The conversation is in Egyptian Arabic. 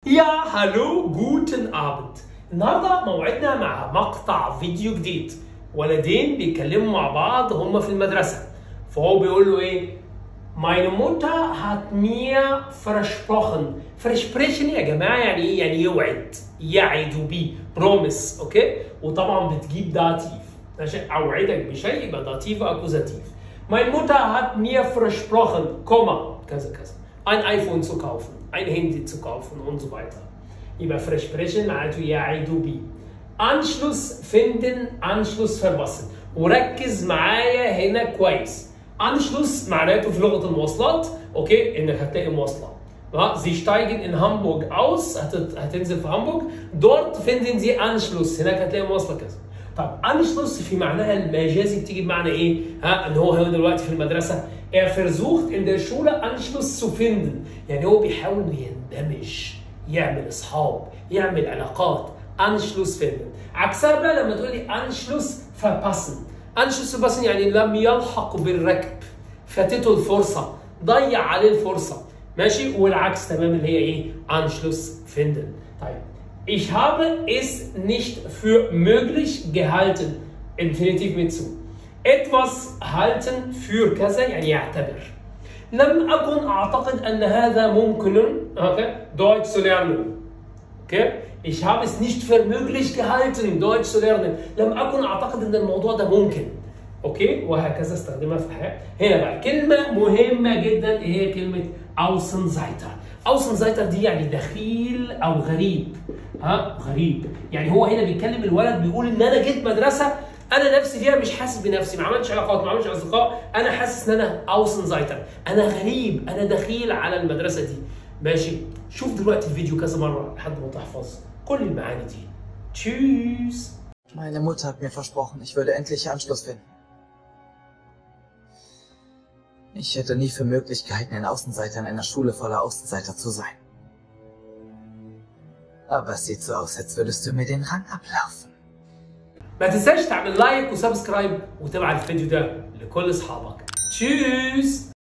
يا هلو جوتن ابند النهارده موعدنا مع مقطع فيديو جديد ولدين بيتكلموا مع بعض هما في المدرسه فهو بيقول له ايه Meine Mutter hat mir versprochen. Versprechen يا جماعة يعني ايه؟ يعني يوعد. يعد بيه. بروميس اوكي؟ وطبعا بتجيب داتيف. ماشي؟ اوعدك بشيء يبقى داتيف اكوزاتيف. Meine Mutter hat mir versprochen, Komma, كذا كذا. Ein iPhone zu kaufen, ein Handy zu kaufen und so weiter. يبقى versprechen معناته يعد بيه. Anschluss finden, Anschluss verpassen. وركز معايا هنا كويس. Anschluss معناته في لغه المواصلات اوكي انك هتلاقي مواصله ja, Sie steigen in Hamburg aus هتت- هتنزل في هامبورغ dort finden Sie Anschluss هناك هتلاقي مواصله كذا طب Anschluss في معناها المجازي بتيجي بمعنى ايه؟ ها ان هو هو دلوقتي في المدرسه er versucht in der Schule Anschluss zu finden يعني هو بيحاول إنه يندمج يعمل اصحاب يعمل علاقات Anschluss finden عكسها بقى لما تقول لي Anschluss verpassen Anschluss verpassen يعني لم يلحق بالركب فاتته الفرصه ضيع عليه الفرصه ماشي والعكس تمام اللي هي ايه Anschluss finden طيب ich habe es nicht für möglich gehalten Infinitiv mit zu etwas halten für كذا يعني يعتبر لم أكن أعتقد أن هذا ممكن okay, Deutsch zu lernen Okay? Ich habe es nicht für möglich gehalten, Deutsch zu lernen. لم أكن أعتقد أن الموضوع ده ممكن. أوكي؟ وهكذا استخدمها في الحياة. هنا بقى كلمة مهمة جدا هي كلمة Außenseiter. Außenseiter دي يعني دخيل أو غريب. ها؟ غريب. يعني هو هنا بيتكلم الولد بيقول إن أنا جيت مدرسة أنا نفسي فيها مش حاسس بنفسي، ما عملتش علاقات، ما عملتش أصدقاء، أنا حاسس إن أنا Außenseiter. أنا غريب، أنا دخيل على المدرسة دي. ماشي شوف دلوقتي الفيديو كذا مره لحد ما تحفظ كل المعاني دي تشيز Meine Mutter hat mir versprochen, ich würde endlich Anschluss finden. Ich hätte nie für möglich gehalten, ein Außenseiter in einer Schule voller Außenseiter zu sein. Aber es sieht so aus, als würdest du mir den Rang ablaufen. ما تنساش تعمل لايك وسبسكرايب وتبعت الفيديو ده لكل اصحابك تشيز